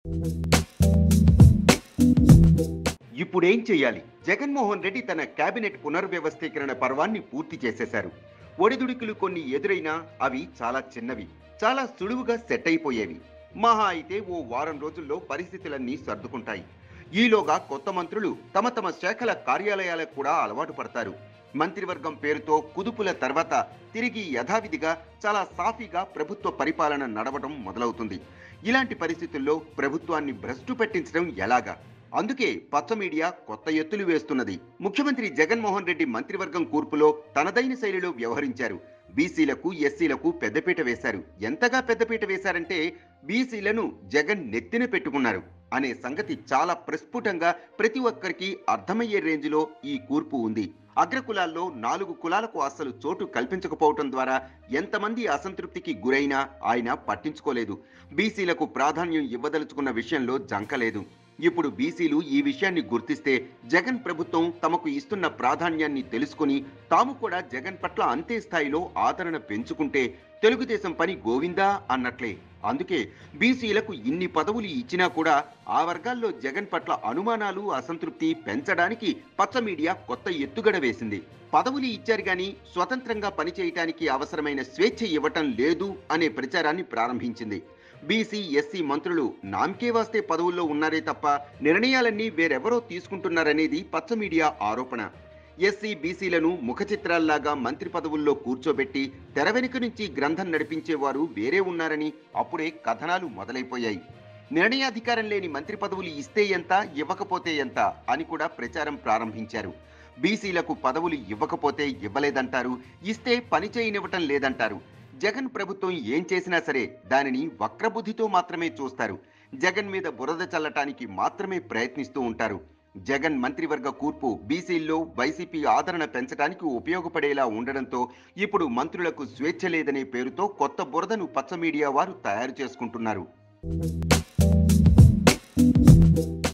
ఇప్పుడేం చేయాలి జగన్మోహన్ రెడ్డి తన కేబినెట్ పునర్వ్యవస్థీకరణ పర్వాన్ని పూర్తి చేసేశారు ఒడిదుడుకులు కొన్ని ఎదురైనా అవి చాలా చిన్నవి చాలా సులువుగా సెట్ అయిపోయేవి మహా అయితే ఓ వారం రోజుల్లో పరిస్థితులన్నీ సర్దుకుంటాయి ఈలోగా కొత్త మంత్రులు తమ తమ శాఖల కార్యాలయాలకు కూడా అలవాటు పడతారు మంత్రివర్గం పేరుతో కుదుపుల తర్వాత తిరిగి యథావిధిగా చాలా సాఫీగా ప్రభుత్వ పరిపాలన నడవడం మొదలవుతుంది ఇలాంటి పరిస్థితుల్లో ప్రభుత్వాన్ని భ్రష్టు పెట్టించడం ఎలాగా అందుకే పచ్చ మీడియా కొత్త ఎత్తులు వేస్తున్నది ముఖ్యమంత్రి జగన్మోహన్ రెడ్డి మంత్రివర్గం కూర్పులో తనదైన శైలిలో వ్యవహరించారు బీసీలకు ఎస్సీలకు పెద్దపీట వేశారు ఎంతగా పెద్దపీట వేశారంటే బీసీలను జగన్ నెత్తిన పెట్టుకున్నారు అనే సంగతి చాలా ప్రస్ఫుటంగా ప్రతి ఒక్కరికి అర్థమయ్యే రేంజ్లో ఈ కూర్పు ఉంది అగ్రకులాల్లో నాలుగు కులాలకు అస్సలు చోటు కల్పించకపోవటం ద్వారా ఎంతమంది అసంతృప్తికి గురైనా ఆయన పట్టించుకోలేదు బీసీలకు ప్రాధాన్యం ఇవ్వదలుచుకున్న విషయంలో జంకలేదు ఇప్పుడు బీసీలు ఈ విషయాన్ని గుర్తిస్తే జగన్ ప్రభుత్వం తమకు ఇస్తున్న ప్రాధాన్యాన్ని తెలుసుకుని తాము కూడా జగన్ పట్ల అంతే స్థాయిలో ఆదరణ పెంచుకుంటే తెలుగుదేశం పని గోవిందా అన్నట్లే అందుకే బీసీలకు ఇన్ని పదవులు ఇచ్చినా కూడా ఆ వర్గాల్లో జగన్ పట్ల అనుమానాలు అసంతృప్తి పెంచడానికి పచ్చ మీడియా కొత్త ఎత్తుగడ వేసింది పదవులు ఇచ్చారు గాని స్వతంత్రంగా పనిచేయటానికి అవసరమైన స్వేచ్ఛ ఇవ్వటం లేదు అనే ప్రచారాన్ని ప్రారంభించింది బీసీ ఎస్సీ మంత్రులు నామకే వాస్తే పదవుల్లో ఉన్నారే తప్ప నిర్ణయాలన్నీ వేరెవరో తీసుకుంటున్నారనేది పచ్చ మీడియా ఆరోపణ ఎస్సీ బీసీలను ముఖ చిత్రాల్లాగా మంత్రి పదవుల్లో కూర్చోబెట్టి తెర వెనుక నుంచి గ్రంథం నడిపించేవారు వేరే ఉన్నారని అప్పుడే కథనాలు మొదలైపోయాయి నిర్ణయాధికారం లేని మంత్రి పదవులు ఇస్తే ఎంత ఇవ్వకపోతే ఎంత అని కూడా ప్రచారం ప్రారంభించారు బీసీలకు పదవులు ఇవ్వకపోతే ఇవ్వలేదంటారు ఇస్తే పని చేయనివ్వటం లేదంటారు జగన్ ప్రభుత్వం ఏం చేసినా సరే దానిని వక్రబుద్ధితో మాత్రమే చూస్తారు జగన్ మీద బురద చల్లటానికి మాత్రమే ప్రయత్నిస్తూ ఉంటారు జగన్ మంత్రివర్గ కూర్పు బీసీల్లో వైసీపీ ఆదరణ పెంచడానికి ఉపయోగపడేలా ఉండడంతో ఇప్పుడు మంత్రులకు స్వేచ్ఛ లేదనే పేరుతో కొత్త బురదను పచ్చ మీడియా వారు తయారు చేసుకుంటున్నారు